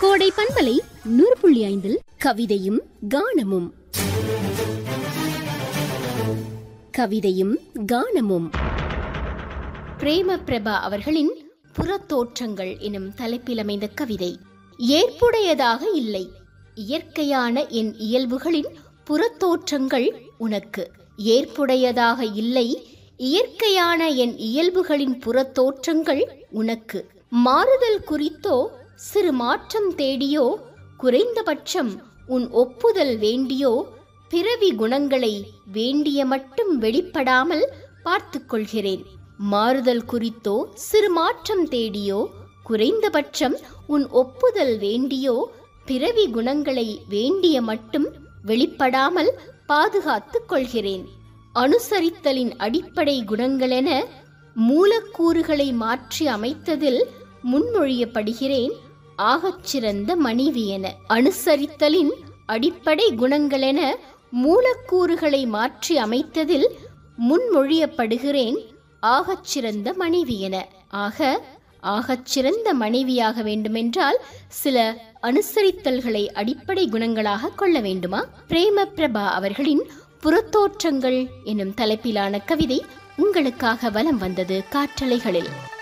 கோடை பண்பலை நூறு புள்ளி ஐந்தில் கவிதையும் கானமும் கவிதையும் கானமும் பிரேம பிரபா அவர்களின் புறத்தோற்றங்கள் எனும் தலைப்பில் அமைந்த கவிதை ஏற்புடையதாக இல்லை இயற்கையான என் இயல்புகளின் புறத்தோற்றங்கள் உனக்கு ஏற்புடையதாக இல்லை இயற்கையான என் இயல்புகளின் புறத்தோற்றங்கள் உனக்கு மாறுதல் குறித்தோ சிறு மாற்றம் தேடியோ குறைந்தபட்சம் உன் ஒப்புதல் வேண்டியோ பிறவி குணங்களை வேண்டிய மட்டும் வெளிப்படாமல் பார்த்துக் கொள்கிறேன் மாறுதல் குறித்தோ சிறு மாற்றம் தேடியோ குறைந்தபட்சம் உன் ஒப்புதல் வேண்டியோ பிறவி குணங்களை வேண்டிய மட்டும் வெளிப்படாமல் பாதுகாத்துக் கொள்கிறேன் அனுசரித்தலின் அடிப்படை குணங்களென மூலக்கூறுகளை மாற்றி அமைத்ததில் முன்மொழியப்படுகிறேன் ஆகச்சிறந்த மனைவி என அனுசரித்தலின் அடிப்படை குணங்களென மூலக்கூறுகளை மாற்றி அமைத்ததில் முன்மொழியப்படுகிறேன் ஆகச்சிறந்த மனைவி என ஆக ஆகச்சிறந்த மனைவியாக வேண்டுமென்றால் சில அனுசரித்தல்களை அடிப்படை குணங்களாக கொள்ள வேண்டுமா பிரேம பிரபா அவர்களின் புறத்தோற்றங்கள் எனும் தலைப்பிலான கவிதை உங்களுக்காக வலம் வந்தது காற்றலைகளில்